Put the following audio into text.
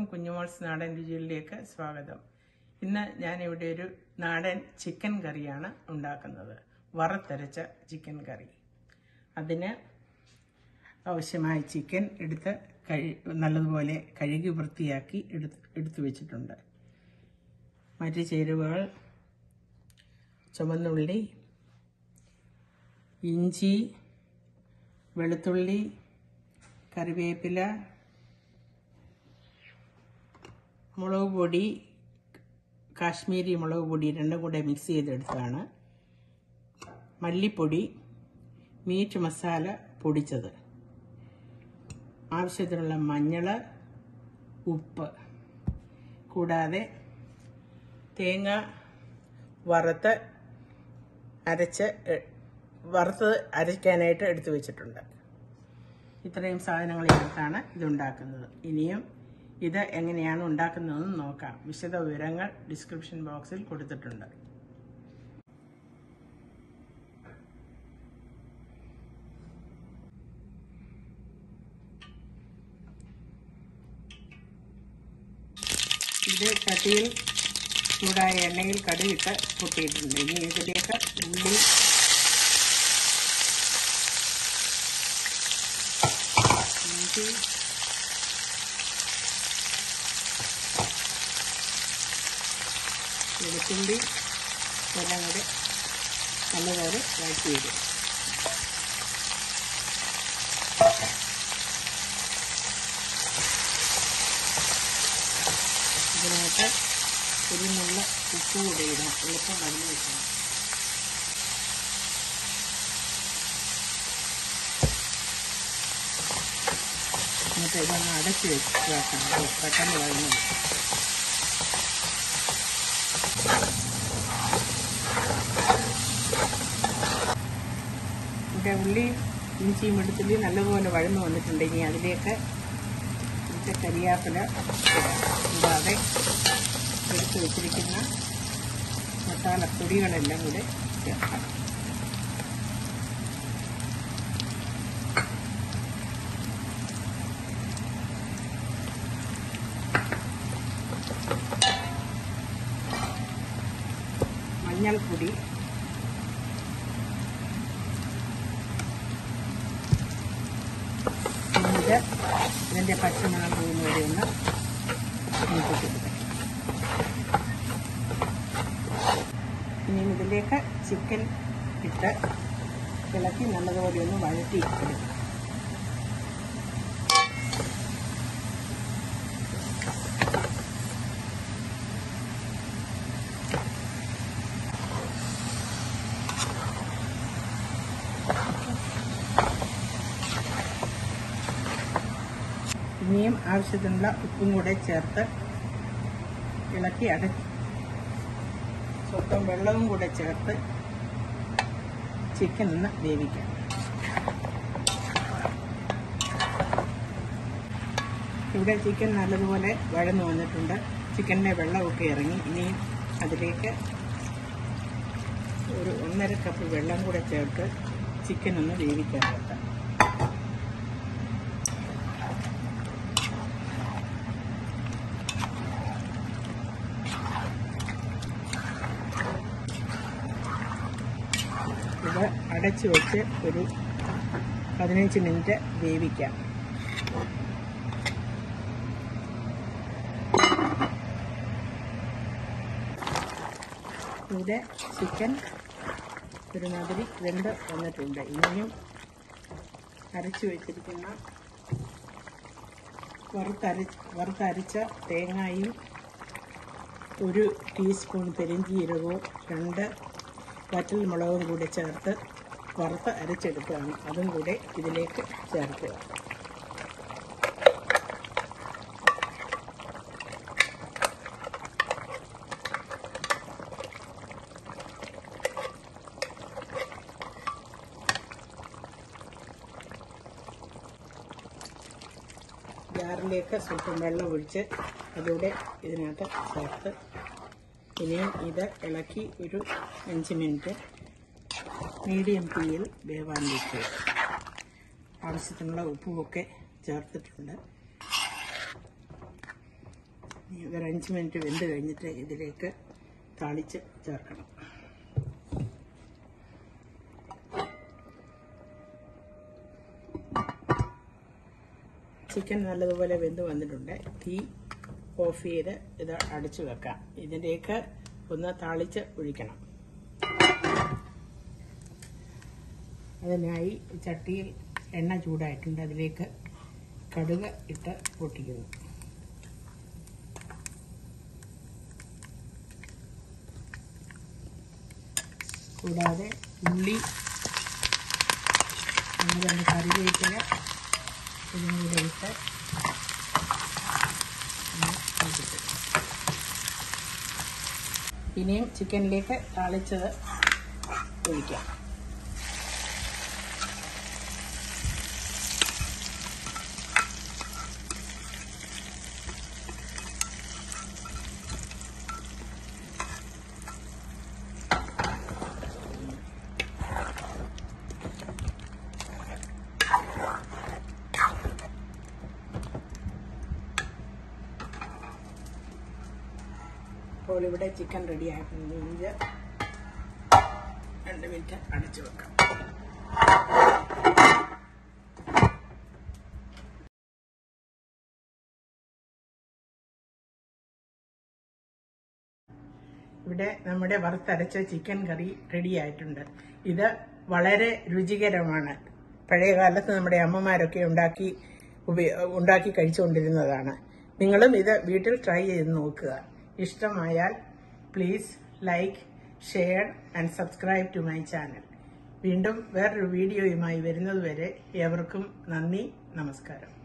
കുഞ്ഞുമോൾസ് നാടൻ രുചികളിലേക്ക് സ്വാഗതം ഇന്ന് ഞാനിവിടെ ഒരു നാടൻ ചിക്കൻ കറിയാണ് ഉണ്ടാക്കുന്നത് വറുത്തരച്ച ചിക്കൻ കറി അതിന് ആവശ്യമായ ചിക്കൻ എടുത്ത് കഴി നല്ലതുപോലെ കഴുകി വൃത്തിയാക്കി എടുത്ത് എടുത്തു വെച്ചിട്ടുണ്ട് മറ്റ് ചേരുവകൾ ചുവന്നുള്ളി ഇഞ്ചി വെളുത്തുള്ളി കറിവേപ്പില മുളക് പൊടി കാശ്മീരി മുളക് പൊടി രണ്ടും കൂടെ മിക്സ് ചെയ്തെടുത്താണ് മല്ലിപ്പൊടി മീറ്റ് മസാല പൊടിച്ചത് ആവശ്യത്തിനുള്ള മഞ്ഞൾ ഉപ്പ് കൂടാതെ തേങ്ങ വറുത്ത് അരച്ച് എ- വറുത്ത് അരയ്ക്കാനായിട്ട് എടുത്തു വെച്ചിട്ടുണ്ട് ഇത്രയും സാധനങ്ങൾ ചേർത്താണ് ഇതുണ്ടാക്കുന്നത് ഇനിയും ഇത് എങ്ങനെയാണ് ഉണ്ടാക്കുന്നതെന്ന് നോക്കാം വിശദ വിവരങ്ങൾ ഡിസ്ക്രിപ്ഷൻ ബോക്സിൽ കൊടുത്തിട്ടുണ്ട് ഇത് ചട്ടിയിൽ ചൂടായ എണ്ണയിൽ കടുകിട്ട് പൊട്ടിയിട്ടുണ്ട് ഇനി ഇതിലേക്ക് ഉള്ളി ഇഞ്ചി വെളുത്തുള്ളി എല്ലാം കൂടെ നല്ലപോലെ വഴറ്റി വരും ഇതിനകത്ത് ഒരു നുള്ള ഉപ്പ് കൂടെ ഇടണം എളുപ്പം വഴി വെക്കണം എന്നിട്ട് ഇതൊന്ന് അടച്ച് വെച്ച് വെക്കണം അത് പെട്ടെന്ന് വരുന്നത് ഇവിടെ ഉള്ളി ഇഞ്ചിയും വെളുത്തുള്ളി നല്ലപോലെ വഴന്നു വന്നിട്ടുണ്ട് ഇനി അതിലേക്ക് ഇവിടുത്തെ കരിയാപ്പില ഇടാം. കൂടാതെ എടുത്ത് വെച്ചിരിക്കുന്ന മസാല പൊടികളെല്ലാം കൂടെ ചേർക്കാം മഞ്ഞൾപ്പൊടി എന്നിട്ട് ഇതിൻ്റെ പച്ചമണം പോകുന്ന വരെ ഒന്ന് മൂപ്പിച്ചെടുക്കാം ഇനി ഇതിലേക്ക് ചിക്കൻ ഇട്ട് ഇളക്കി നല്ലതുപോലെ ഒന്ന് വഴറ്റി എടുക്കാം ഇനിയും ആവശ്യത്തിനുള്ള ഉപ്പും കൂടെ ചേർത്ത് ഇളക്കി അടച്ച് സ്വന്തം വെള്ളവും കൂടെ ചേർത്ത് ചിക്കൻ ഒന്ന് വേവിക്കാം ഇവിടെ ചിക്കൻ നല്ലതുപോലെ വഴന്നു വന്നിട്ടുണ്ട് ചിക്കൻ്റെ വെള്ളമൊക്കെ ഇറങ്ങി ഇനിയും അതിലേക്ക് ഒരു ഒന്നര കപ്പ് വെള്ളം കൂടെ ചേർത്ത് ചിക്കൻ ഒന്ന് വേവിക്കാൻ വെക്കാം ഇത് അടച്ചു വെച്ച് ഒരു പതിനഞ്ച് മിനിറ്റ് വേവിക്കാം ഇവിടെ ചിക്കൻ ഒരുമാതിരി വെന്ത് വന്നിട്ടുണ്ട് ഇനിയും അരച്ചു വെച്ചിരിക്കുന്ന വറുത്തര വറുത്തരച്ച തേങ്ങായും ഒരു ടീസ്പൂൺ പെരിഞ്ചീരകവും രണ്ട് വറ്റൽ മുളകും കൂടി ചേർത്ത് വറുത്ത് അരച്ചെടുക്കുകയാണ് അതും കൂടെ ഇതിലേക്ക് ചേർക്കുക ജാറിലേക്ക് സ്വല്പം വെള്ളം ഒഴിച്ച് അതുകൂടെ ഇതിനകത്ത് ചേർത്ത് ഇനിയും ഇത് ഇളക്കി ഒരു അഞ്ച് മിനിറ്റ് മീഡിയം തീയിൽ വേവാൻ വയ്ക്കുക ആവശ്യത്തിനുള്ള ഉപ്പുമൊക്കെ ചേർത്തിട്ടുണ്ട് ഇനി ഒരു അഞ്ച് മിനിറ്റ് വെന്ത് കഴിഞ്ഞിട്ട് ഇതിലേക്ക് താളിച്ച് ചേർക്കണം ചിക്കൻ നല്ലതുപോലെ വെന്ത് വന്നിട്ടുണ്ട് തീ ഓഫ് ചെയ്ത് ഇത് അടച്ചു വെക്കാം ഇതിലേക്ക് ഒന്ന് താളിച്ച് ഒഴിക്കണം അതിനായി ചട്ടിയിൽ എണ്ണ ചൂടായിട്ടുണ്ട് അതിലേക്ക് കടുക് ഇട്ട് പൊട്ടിക്കുന്നു കൂടാതെ ഉള്ളി ഒന്ന് രണ്ട് കറിവേപ്പില ഇതിനും കൂടെ ഇട്ട് ഒന്ന് മൂപ്പിച്ച്. ഇനിയും ചിക്കനിലേക്ക് താളിച്ചത് ഒഴിക്കാം അപ്പോൾ ഇവിടെ ചിക്കൻ റെഡി ആയിട്ടുണ്ട് രണ്ട് മിനിറ്റ് അടച്ചു വെക്കാം ഇവിടെ നമ്മുടെ വറുത്തരച്ച ചിക്കൻ കറി റെഡി ആയിട്ടുണ്ട് ഇത് വളരെ രുചികരമാണ് പഴയ കാലത്ത് നമ്മുടെ അമ്മമാരൊക്കെ ഉണ്ടാക്കി ഉപയോ ഉണ്ടാക്കി കഴിച്ചുകൊണ്ടിരുന്നതാണ് നിങ്ങളും ഇത് വീട്ടിൽ ട്രൈ ചെയ്ത് നോക്കുക ഇഷ്ടമായാൽ please like share and subscribe to my channel വീണ്ടും വേറൊരു വീഡിയോയുമായി വരുന്നതുവരെ ഏവർക്കും നന്ദി നമസ്കാരം